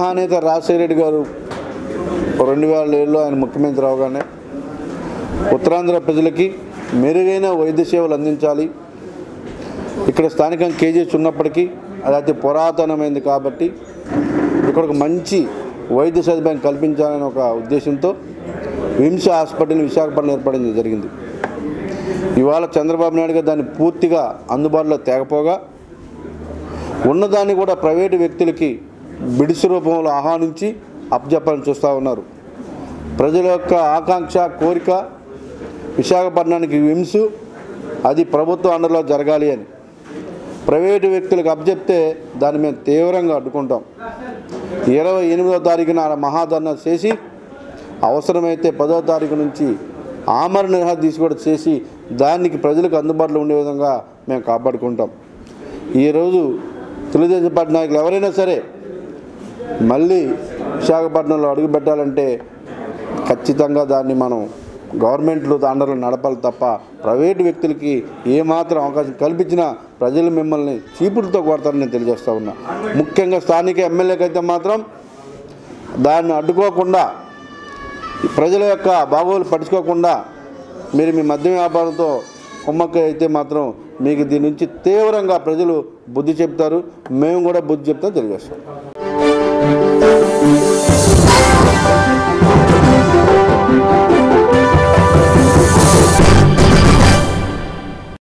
మహానేత రాజశేఖర రెడ్డి గారు రెండు వేల ఏడులో ఆయన ముఖ్యమంత్రి అవగానే ఉత్తరాంధ్ర ప్రజలకి మెరుగైన వైద్య సేవలు అందించాలి ఇక్కడ స్థానికంగా కేజీహెచ్ ఉన్నప్పటికీ అది అతి పురాతనమైంది కాబట్టి ఇక్కడ ఒక మంచి వైద్య సదుపాయం కల్పించాలనే ఒక ఉద్దేశంతో విమ్స్ హాస్పిటల్ విశాఖపట్నం ఏర్పడడం జరిగింది ఇవాళ చంద్రబాబు నాయుడు గారు దాన్ని పూర్తిగా అందుబాటులో తేకపోగా ఉన్నదాన్ని కూడా ప్రైవేటు వ్యక్తులకి బిడిసి రూపంలో ఆహ్వానించి అప్పచెప్పాలని చూస్తూ ఉన్నారు ప్రజల యొక్క ఆకాంక్ష కోరిక విశాఖపట్నానికి విమ్స్ అది ప్రభుత్వ అండర్లో జరగాలి అని ప్రైవేటు వ్యక్తులకు అప్పచెప్తే దాన్ని మేము తీవ్రంగా అడ్డుకుంటాం ఇరవై ఎనిమిదో తారీఖున ఆడ మహాధర్నా చేసి అవసరమైతే పదో తారీఖు నుంచి ఆమరణ నిరాహార కూడా చేసి దానికి ప్రజలకు అందుబాటులో ఉండే విధంగా మేము కాపాడుకుంటాం ఈరోజు తెలుగుదేశం పార్టీ నాయకులు ఎవరైనా సరే మళ్ళీ విశాఖపట్నంలో అడుగు పెట్టాలంటే ఖచ్చితంగా దాన్ని మనం గవర్నమెంట్లు అండర్లో నడపాలి తప్ప ప్రైవేటు వ్యక్తులకి ఏమాత్రం అవకాశం కల్పించినా ప్రజలు మిమ్మల్ని చీపురుతో కొడతారని నేను తెలియజేస్తా ఉన్నా ముఖ్యంగా స్థానిక ఎమ్మెల్యేకి అయితే మాత్రం దాన్ని అడ్డుకోకుండా ప్రజల యొక్క బాగోలు పట్టించుకోకుండా మీరు మీ మద్యం వ్యాపారంతో కుమ్మక్క అయితే మాత్రం మీకు దీని నుంచి తీవ్రంగా ప్రజలు బుద్ధి చెప్తారు మేము కూడా బుద్ధి చెప్తాం తెలియజేస్తాం